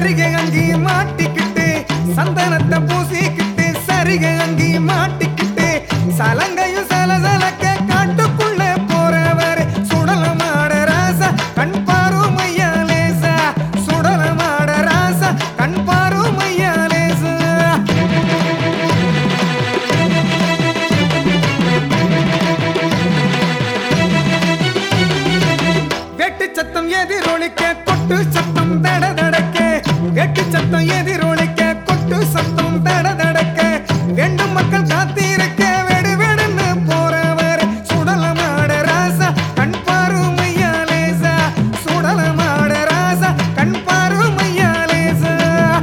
சரிகை அங்கி மாட்டிக்கிட்டு சந்தனத்தை பூசிக்கிட்டு சரிகை அங்கி மாட்டிக்கிட்டு சலங்கையும் சலசலக்க காட்டுக்குள்ள போறவர் சுடலமாட ராசா கண் பாருமையா லேசா சுடலமாட ராசா கண் பாருமையா லேசா வெட்டு சத்தம் எதிரொலிக்க கொட்டு சத்தம் தட தடக்க வெட்டு சத்தம் எதிரொலிக்க கொட்டு சத்தம் தட தடக்க வேண்டும் மக்கள் காத்திருக்க வெடு வெடுன்னு போறவர் சுடலமாட ராசா கண் பாருமையா லேசா சுடலமாட ராசா கண் பாருமையா லேசா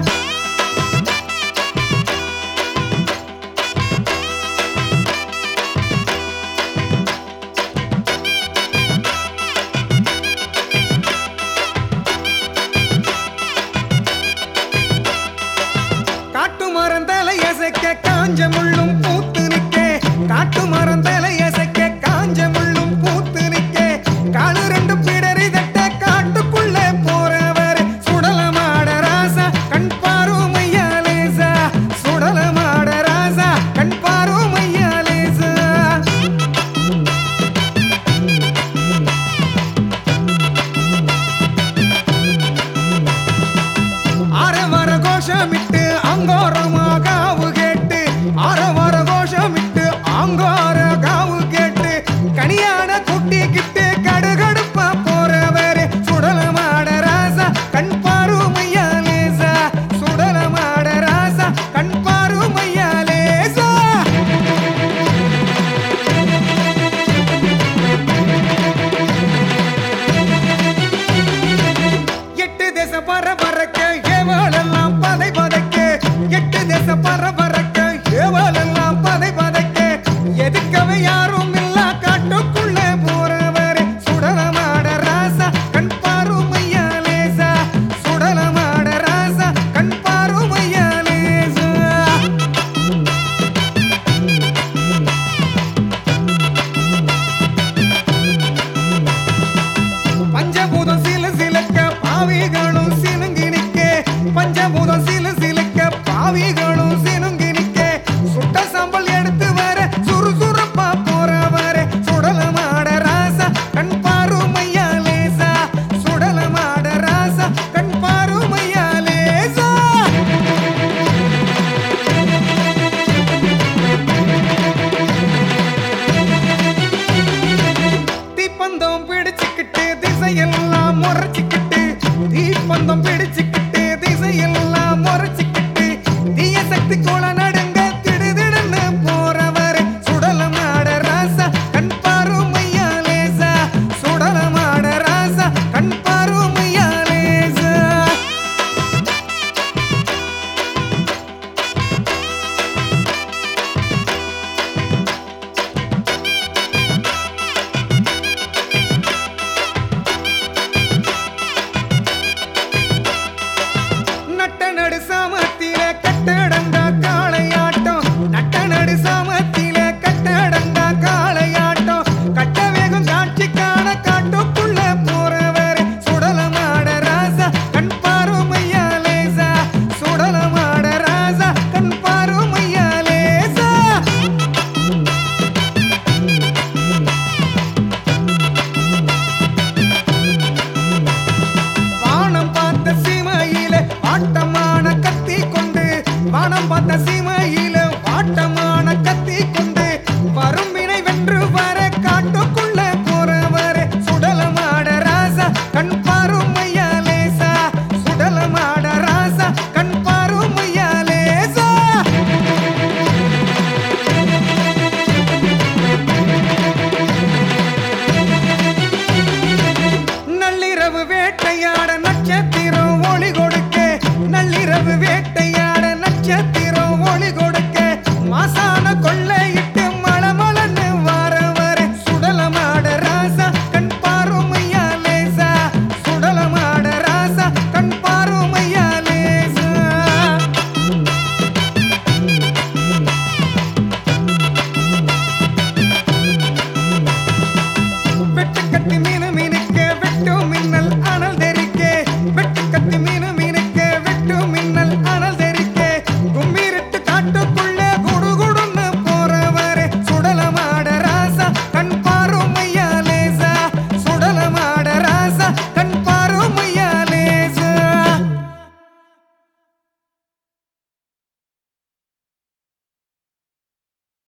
காட்டு மரம் தலையசைக்க காஞ்ச முள்ளும் பூத்து நிக்க காட்டு மரம் தலையசைக்க காஞ்ச முள்ளும் பூத்து நிக்க காலு ரெண்டு பிடரி தட்ட காட்டுக்குள்ள போறவர் சுடலமாட ராசா கண் பாருமையா லேசா சுடலமாட ராசா கண் பாருமையா லேசா அரவர கோஷமிட்டு அங்கோரமா காவு கேட்டு அரவர கோஷமிட்டு அங்கோர காவு கேட்டு கனியான குட்டிக்கிட்டு கடுகடுப்பா போறவர் சுடலமாட ராசா கண் பாருமையா லேசா சுடலமாட ராசா கண் பாருமையா லேசா எட்டு தேச பர பறக்க ஏவலெல்லாம் பதை பதைக்க எட்டு தேச பர பறக்க ஏவலெல்லாம் பதை பதைக்க எதுக்கவே யாரும் இல்ல காட்டுக்குள்ள போறவர் சுடலமாட ராசா கண் பாருமையா லேசா சுடலமாட ராசா கண் பாருமையா லேசா பஞ்சபூதம் சில சிலக்க பாவிகளும் சினுங்கி நிக்க பஞ்சபூதம் சில சிலக்க பாவிகளும் சினுங்கி நிக்க சுட்ட சாம்பல் எடுத்து வர சுறுசுறுப்பா போறவர சுடலமாட ராசா கண் பாருமையா லேசா சுடலமாட ராசா கண் பாருமையா லேசா தீப்பந்தம் பிடிச்சுக்கிட்டு திசையெல்லாம் முறைச்சுக்கிட்டு தீப்பந்தம் பிடிச்சுக்கிட்டு திசையெல்லாம்